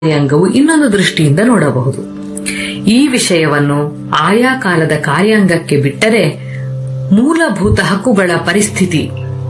ಕಾರ್ಯಾಂಗವು ಇನ್ನೊಂದು ದೃಷ್ಟಿಯಿಂದ ನೋಡಬಹುದು ಈ ವಿಷಯವನ್ನು ಆಯಾ ಕಾಲದ ಕಾರ್ಯಾಂಗಕ್ಕೆ ಬಿಟ್ಟರೆ ಮೂಲಭೂತ ಹಕ್ಕುಗಳ ಪರಿಸ್ಥಿತಿ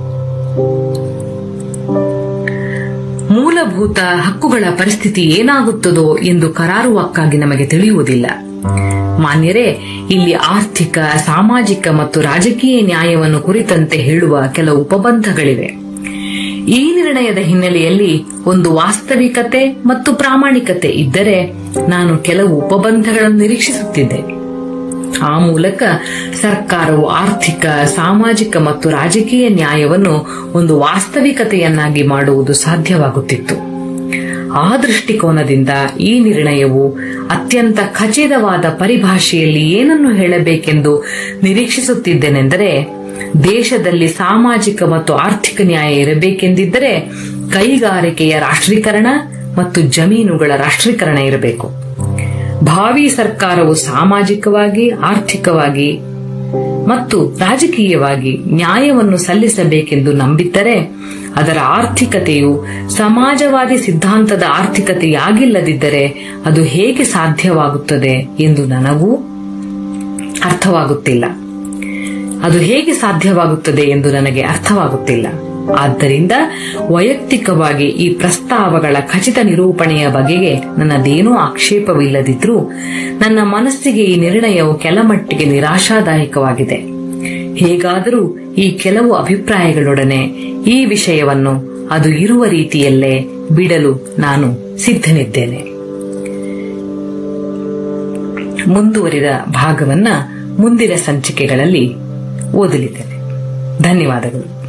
ಮೂಲಭೂತ ಹಕ್ಕುಗಳ ಪರಿಸ್ಥಿತಿ ಏನಾಗುತ್ತದೋ ಎಂದು ಕರಾರುವಕ್ಕಾಗಿ ನಮಗೆ ತಿಳಿಯುವುದಿಲ್ಲ ಮಾನ್ಯರೇ ಇಲ್ಲಿ ಆರ್ಥಿಕ ಸಾಮಾಜಿಕ ಮತ್ತು ರಾಜಕೀಯ ನ್ಯಾಯವನ್ನು ಕುರಿತಂತೆ ಹೇಳುವ ಕೆಲವು ಉಪಬಂಧಗಳಿವೆ ಈ ನಿರ್ಣಯದ ಹಿನ್ನೆಲೆಯಲ್ಲಿ ಒಂದು ವಾಸ್ತವಿಕತೆ ಮತ್ತು ಪ್ರಾಮಾಣಿಕತೆ ಇದ್ದರೆ ನಾನು ಕೆಲವು ಉಪಬಂಧಗಳನ್ನು ನಿರೀಕ್ಷಿಸುತ್ತಿದ್ದೆ ಆ ಮೂಲಕ ಸರ್ಕಾರವು ಆರ್ಥಿಕ ಸಾಮಾಜಿಕ ಮತ್ತು ರಾಜಕೀಯ ನ್ಯಾಯವನ್ನು ಒಂದು ವಾಸ್ತವಿಕತೆಯನ್ನಾಗಿ ಮಾಡುವುದು ಸಾಧ್ಯವಾಗುತ್ತಿತ್ತು ಆ ದೃಷ್ಟಿಕೋನದಿಂದ ಈ ನಿರ್ಣಯವು ಅತ್ಯಂತ ಖಚಿತವಾದ ಪರಿಭಾಷೆಯಲ್ಲಿ ಏನನ್ನು ಹೇಳಬೇಕೆಂದು ನಿರೀಕ್ಷಿಸುತ್ತಿದ್ದೇನೆಂದರೆ ದೇಶದಲ್ಲಿ ಸಾಮಾಜಿಕ ಮತ್ತು ಆರ್ಥಿಕ ನ್ಯಾಯ ಇರಬೇಕೆಂದಿದ್ದರೆ ಕೈಗಾರಿಕೆಯ ರಾಷ್ಟ್ರೀಕರಣ ಮತ್ತು ಜಮೀನುಗಳ ರಾಷ್ಟ್ರೀಕರಣ ಇರಬೇಕು ಭಾವಿ ಸರ್ಕಾರವು ಸಾಮಾಜಿಕವಾಗಿ ಆರ್ಥಿಕವಾಗಿ ಮತ್ತು ರಾಜಕೀಯವಾಗಿ ನ್ಯಾಯವನ್ನು ಸಲ್ಲಿಸಬೇಕೆಂದು ನಂಬಿದ್ದರೆ ಅದರ ಆರ್ಥಿಕತೆಯು ಸಮಾಜವಾದಿ ಸಿದ್ಧಾಂತದ ಆರ್ಥಿಕತೆಯಾಗಿಲ್ಲದಿದ್ದರೆ ಅದು ಹೇಗೆ ಸಾಧ್ಯವಾಗುತ್ತದೆ ಎಂದು ನನಗೂ ಅರ್ಥವಾಗುತ್ತಿಲ್ಲ ಅದು ಹೇಗೆ ಸಾಧ್ಯವಾಗುತ್ತದೆ ಎಂದು ನನಗೆ ಅರ್ಥವಾಗುತ್ತಿಲ್ಲ ಆದ್ದರಿಂದ ವೈಯಕ್ತಿಕವಾಗಿ ಈ ಪ್ರಸ್ತಾವಗಳ ಖಚಿತ ನಿರೂಪಣೆಯ ಬಗೆಗೆ ನನ್ನದೇನೂ ಆಕ್ಷೇಪವಿಲ್ಲದಿದ್ರೂ ನನ್ನ ಮನಸ್ಸಿಗೆ ಈ ನಿರ್ಣಯವು ಕೆಲಮಟ್ಟಿಗೆ ನಿರಾಶಾದಾಯಕವಾಗಿದೆ ಹೇಗಾದರೂ ಈ ಕೆಲವು ಅಭಿಪ್ರಾಯಗಳೊಡನೆ ಈ ವಿಷಯವನ್ನು ಅದು ಇರುವ ರೀತಿಯಲ್ಲೇ ಬಿಡಲು ನಾನು ಸಿದ್ಧನಿದ್ದೇನೆ ಮುಂದುವರಿದ ಭಾಗವನ್ನ ಮುಂದಿನ ಸಂಚಿಕೆಗಳಲ್ಲಿ ಓದಲಿದ್ದೇನೆ ಧನ್ಯವಾದಗಳು